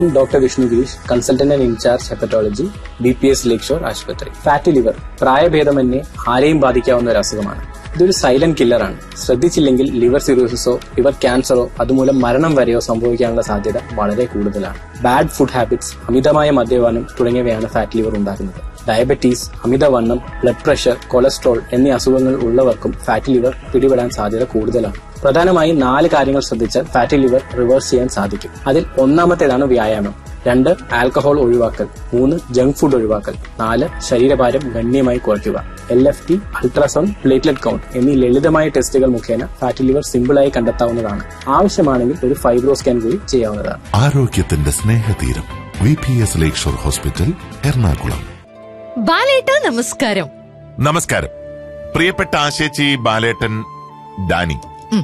Doctor Vishnu Girish consultant and incharge hepatology B P S lake shore ആശുപത്രി fatty liver പ്രായഭേദമന്യേ ആരെയും ബാധിക്കാവുന്ന ഒരു അസുഖമാണ് ഇതൊരു സൈലന്റ് കില്ലറാണ് ശ്രദ്ധിച്ചില്ലെങ്കിൽ ലിവർ സിറോസിസോ ലിവർ ക്യാൻസറോ അതുമൂലം മരണം വരെയോ സംഭവിക്കാനുള്ള സാധ്യത വളരെ കൂടുതലാണ് ബാഡ് ഫുഡ് ഹാബിറ്റ്സ് അമിതമായ മദ്യപാനം തുടങ്ങിയവയാണ് ഫാറ്റ് ലിവർ ഉണ്ടാക്കുന്നത് ഡയബറ്റീസ് അമിതവണ്ണം ബ്ലഡ് പ്രഷർ കൊളസ്ട്രോൾ എന്നീ അസുഖങ്ങൾ ഉള്ളവർക്കും ഫാറ്റി ലിവർ പിടിപെടാൻ സാധ്യത കൂടുതലാണ് പ്രധാനമായും നാല് കാര്യങ്ങൾ ശ്രദ്ധിച്ചാൽ ഫാറ്റി ലിവർ റിവേഴ്സ് ചെയ്യാൻ സാധിക്കും അതിൽ ഒന്നാമത്തേതാണ് വ്യായാമം രണ്ട് ആൽക്കഹോൾ ഒഴിവാക്കൽ മൂന്ന് ജങ്ക് ഫുഡ് ഒഴിവാക്കൽ നാല് ശരീരഭാരം ഗണ്യമായി കുറയ്ക്കുക L F T ultrasound platelet count എന്നീ ലളിതമായ ടെസ്റ്റുകൾ മുഖേന ഫാറ്റി ലിവർ സിമ്പിളായി കണ്ടെത്താവുന്നതാണ് ആവശ്യമാണെങ്കിൽ ഒരു ഫൈബ്രോ സ്കാൻ കൂടി ചെയ്യാവുന്നതാണ് ആരോഗ്യത്തിന്റെ സ്നേഹതീരം V P S lake shore hospital Ernakulam ബാലേട്ട നമസ്കാരം നമസ്കാരം പ്രിയപ്പെട്ട ആശേച്ചി ബാലേട്ടൻ ഡാനി ഉം.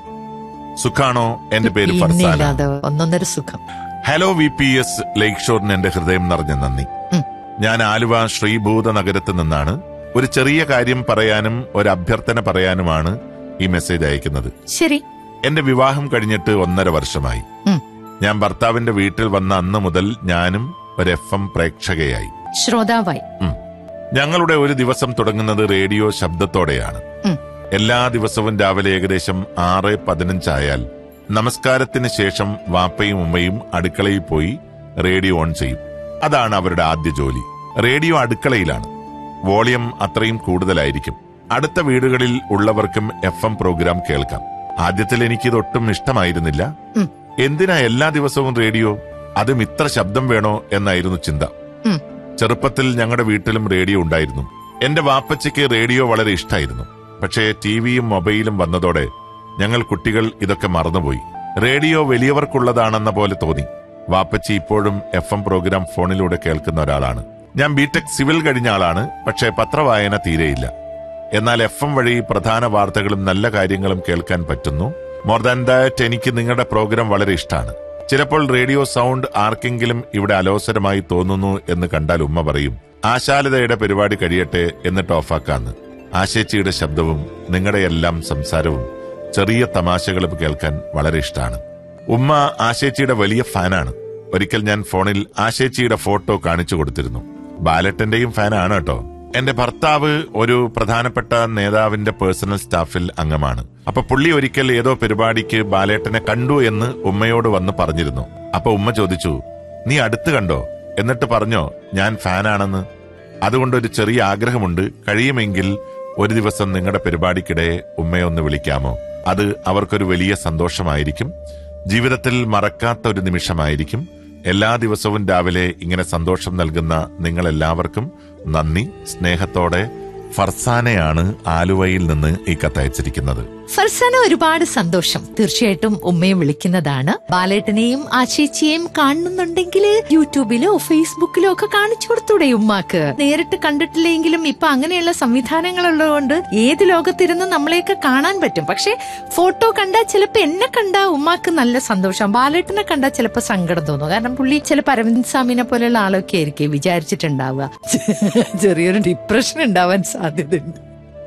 സുഖാണോ എന്റെ പേര് ഫർസാന ഇന്നില്ലാതെ ഒന്നൊന്നര സുഖം hello V P S lake ഷോറിന് എന്റെ ഹൃദയം നിറഞ്ഞ നന്ദി ഉം. ഞാൻ ആലുവ ശ്രീഭൂത നഗരത്തിൽ നിന്നാണ് ഒരു ചെറിയ കാര്യം പറയാനും ഒരു അഭ്യർത്ഥന പറയാനുമാണ് ഈ മെസ്സേജ് അയക്കുന്നത് ശരി എന്റെ വിവാഹം കഴിഞ്ഞിട്ട് ഒന്നര വർഷമായി ഉം. ഞാൻ ഭർത്താവിന്റെ വീട്ടിൽ വന്ന അന്ന് മുതൽ ഞാനും ഒരു എഫ് എം പ്രേക്ഷകയായി ശ്രോതാവായി ഞങ്ങളുടെ ഒരു ദിവസം തുടങ്ങുന്നത് റേഡിയോ ശബ്ദത്തോടെയാണ് ഉം. എല്ലാ ദിവസവും രാവിലെ ഏകദേശം ആറ് പതിനഞ്ചായാൽ നമസ്കാരത്തിന് ശേഷം വാപ്പയും ഉമ്മയും അടുക്കളയിൽ പോയി റേഡിയോ ഓൺ ചെയ്യും അതാണ് അവരുടെ ആദ്യ ജോലി റേഡിയോ അടുക്കളയിലാണ് വോളിയം അത്രയും കൂടുതലായിരിക്കും അടുത്ത വീടുകളിൽ ഉള്ളവർക്കും എഫ് എം പ്രോഗ്രാം കേൾക്കാം ആദ്യത്തിൽ എനിക്കിതൊട്ടും ഇഷ്ടമായിരുന്നില്ല ഉം. എന്തിനാ എല്ലാ ദിവസവും റേഡിയോ അതും ഇത്ര ശബ്ദം വേണോ എന്നായിരുന്നു ചിന്ത ഉം. ചെറുപ്പത്തിൽ ഞങ്ങളുടെ വീട്ടിലും റേഡിയോ ഉണ്ടായിരുന്നു എന്റെ വാപ്പച്ചയ്ക്ക് റേഡിയോ വളരെ ഇഷ്ടായിരുന്നു പക്ഷേ ടിവിയും മൊബൈലും വന്നതോടെ ഞങ്ങൾ കുട്ടികൾ ഇതൊക്കെ മറന്നുപോയി റേഡിയോ വലിയവർക്കുള്ളതാണെന്ന പോലെ തോന്നി വാപ്പച്ചി ഇപ്പോഴും എഫ് എം പ്രോഗ്രാം ഫോണിലൂടെ കേൾക്കുന്ന ഒരാളാണ് ഞാൻ ബിടെക് സിവിൽ കഴിഞ്ഞ ആളാണ് പക്ഷേ പത്രവായന തീരെയില്ല എന്നാൽ എഫ് എം വഴി പ്രധാന വാർത്തകളും നല്ല കാര്യങ്ങളും കേൾക്കാൻ പറ്റുന്നു മോർ ദാൻ ദാറ്റ് എനിക്ക് നിങ്ങളുടെ പ്രോഗ്രാം വളരെ ഇഷ്ടമാണ് ചിലപ്പോൾ റേഡിയോ സൗണ്ട് ആർക്കെങ്കിലും ഇവിടെ അലോസരമായി തോന്നുന്നു എന്ന് കണ്ടാൽ ഉമ്മ പറയും ആശാലതയുടെ പരിപാടി കഴിയട്ടെ എന്നിട്ട് ഓഫാക്കാന്ന് ആശേച്ചിയുടെ ശബ്ദവും നിങ്ങളുടെ എല്ലാം സംസാരവും ചെറിയ തമാശകളും കേൾക്കാൻ വളരെ ഇഷ്ടമാണ് ഉമ്മ ആശേച്ചിയുടെ വലിയ ഫാനാണ് ഒരിക്കൽ ഞാൻ ഫോണിൽ ആശേച്ചിയുടെ ഫോട്ടോ കാണിച്ചു കൊടുത്തിരുന്നു ബാലറ്റന്റെയും ഫാനാണ് കേട്ടോ എന്റെ ഭർത്താവ് ഒരു പ്രധാനപ്പെട്ട നേതാവിന്റെ പേഴ്സണൽ സ്റ്റാഫിൽ അംഗമാണ് അപ്പൊ പുള്ളി ഒരിക്കൽ ഏതോ പരിപാടിക്ക് ബാലേട്ടനെ കണ്ടു എന്ന് ഉമ്മയോട് വന്ന് പറഞ്ഞിരുന്നു അപ്പൊ ഉമ്മ ചോദിച്ചു നീ അടുത്ത് കണ്ടോ എന്നിട്ട് പറഞ്ഞോ ഞാൻ ഫാനാണെന്ന് അതുകൊണ്ട് ഒരു ചെറിയ ആഗ്രഹമുണ്ട് കഴിയുമെങ്കിൽ ഒരു ദിവസം നിങ്ങളുടെ പരിപാടിക്കിടെ ഉമ്മയെ ഒന്ന് വിളിക്കാമോ അത് അവർക്കൊരു വലിയ സന്തോഷമായിരിക്കും ജീവിതത്തിൽ മറക്കാത്ത ഒരു നിമിഷമായിരിക്കും എല്ലാ ദിവസവും രാവിലെ ഇങ്ങനെ സന്തോഷം നൽകുന്ന നിങ്ങളെല്ലാവർക്കും നന്ദി സ്നേഹത്തോടെ ഫർസാനയാണ് ആലുവയിൽ നിന്ന് ഈ കത്തയച്ചിരിക്കുന്നത് ഫർസാന ഒരുപാട് സന്തോഷം തീർച്ചയായിട്ടും ഉമ്മയെ വിളിക്കുന്നതാണ് ബാലേട്ടനെയും ആശേച്ചിയെയും കാണുന്നുണ്ടെങ്കിൽ യൂട്യൂബിലോ ഫേസ്ബുക്കിലോ ഒക്കെ കാണിച്ചു കൊടുത്തൂടെ ഉമ്മാക്ക് നേരിട്ട് കണ്ടിട്ടില്ലെങ്കിലും ഇപ്പൊ അങ്ങനെയുള്ള സംവിധാനങ്ങളുള്ളതുകൊണ്ട് ഏത് ലോകത്തിരുന്ന് നമ്മളെയൊക്കെ കാണാൻ പറ്റും പക്ഷെ ഫോട്ടോ കണ്ടാൽ ചിലപ്പോ എന്നെ കണ്ടാ ഉമ്മാക്ക് നല്ല സന്തോഷം ബാലേട്ടനെ കണ്ടാൽ ചിലപ്പോ സങ്കടം തോന്നും കാരണം പുള്ളി ചിലപ്പോ അരവിന്ദ് സ്വാമിനെ പോലെയുള്ള ആളൊക്കെ ആയിരിക്കും വിചാരിച്ചിട്ടുണ്ടാവുക ചെറിയൊരു ഡിപ്രഷൻ ഉണ്ടാവാൻ സാധ്യതയുണ്ട്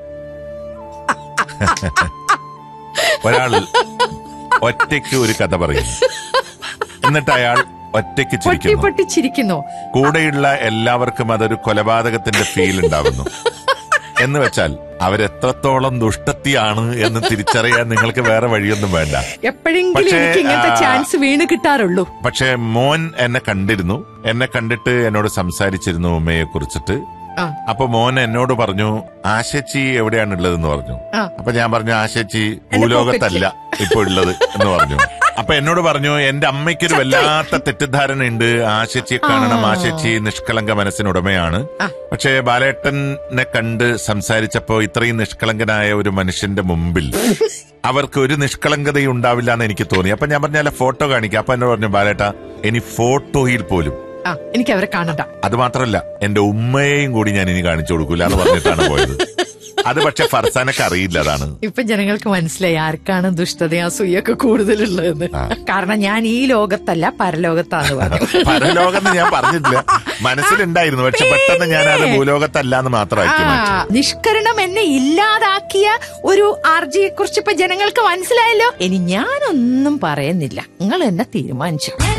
ഒരാൾ ഒറ്റയ്ക്ക് ഒരു കഥ പറയുന്നു എന്നിട്ട് അയാൾ ഒറ്റയ്ക്ക് പൊട്ടി ചിരിക്കുന്നു പൊട്ടി ചിരിക്കുന്നു കൂടെയുള്ള എല്ലാവർക്കും അതൊരു കൊലപാതകത്തിന്റെ ഫീൽ ഉണ്ടാവുന്നു എന്ന് വെച്ചാൽ അവരെത്രത്തോളം ദുഷ്ടത്തിയാണ് എന്ന് തിരിച്ചറിയാൻ നിങ്ങൾക്ക് വേറെ വഴിയൊന്നും വേണ്ട എപ്പോഴെങ്കിലും പക്ഷേ, എനിക്ക് ഇങ്ങനത്തെ ആ, ചാൻസ് വീണ് കിട്ടാറുള്ളൂ പക്ഷെ മോൻ എന്നെ കണ്ടിരുന്നു എന്നെ കണ്ടിട്ട് എന്നോട് സംസാരിച്ചിരുന്നു ഉമ്മയെ കുറിച്ചിട്ട് ആ. അപ്പൊ മോൻ എന്നോട് പറഞ്ഞു ആശച്ചി എവിടെയാണുള്ളതെന്ന് പറഞ്ഞു ആ. അപ്പൊ ഞാൻ പറഞ്ഞു ആശച്ചി എന്റെ ഭൂലോകത്തല്ല ഇപ്പൊ ഉള്ളത് എന്ന് പറഞ്ഞു അപ്പൊ എന്നോട് പറഞ്ഞു എന്റെ അമ്മയ്ക്കൊരു വല്ലാത്ത തെറ്റിദ്ധാരണ ഉണ്ട് ആശച്ചിയെ കാണണം ആ. ആശച്ചി നിഷ്കളങ്ക മനസ്സിനുടമയാണ് ആ. പക്ഷേ ബാലേട്ടനെ കണ്ട് സംസാരിച്ചപ്പോ ഇത്രയും നിഷ്കളങ്കനായ ഒരു മനുഷ്യന്റെ മുമ്പിൽ അവർക്ക് ഒരു നിഷ്കളങ്കതയും ഉണ്ടാവില്ല എന്ന് എനിക്ക് തോന്നി അപ്പൊ ഞാൻ പറഞ്ഞാൽ ഫോട്ടോ കാണിക്കാം അപ്പൊ എന്നോട് പറഞ്ഞു ബാലേട്ട ഇനി ഫോട്ടോയിൽ പോലും ആ എനിക്ക് അവരെ കാണണ്ട അത് മാത്രമല്ല എന്റെ ഉമ്മയെയും കൂടി ഞാൻ ഇനി കാണിച്ചു കൊടുക്കൂല എന്ന് പറഞ്ഞിട്ടാണ് പോയത് അത് പക്ഷെ ഫർസാനൊക്കെ അറിയില്ല അതാണ് ഇപ്പൊ ജനങ്ങൾക്ക് മനസ്സിലായി ആർക്കാണ് ദുഷ്ടതയും അസൂയൊക്കെ കൂടുതലുള്ളതെന്ന് ആ. കാരണം ഞാൻ ഈ ലോകത്തല്ല പരലോകത്താണ് പറഞ്ഞു പരലോകത്ത് ഞാൻ പറഞ്ഞിട്ടില്ല മനസ്സിലുണ്ടായിരുന്നു പക്ഷെ പെട്ടെന്ന് ഞാൻ അത് ഭൂലോകത്തല്ല എന്ന് മാത്രമാക്കി ആ, മാറ്റി നിഷ്കരണം എന്നെ ഇല്ലാതാക്കിയ ഒരു ആർജിയെ കുറിച്ച് ഇപ്പൊ ജനങ്ങൾക്ക് മനസ്സിലായല്ലോ ഇനി ഞാനൊന്നും പറയുന്നില്ല നിങ്ങൾ എന്നെ തീരുമാനിച്ചു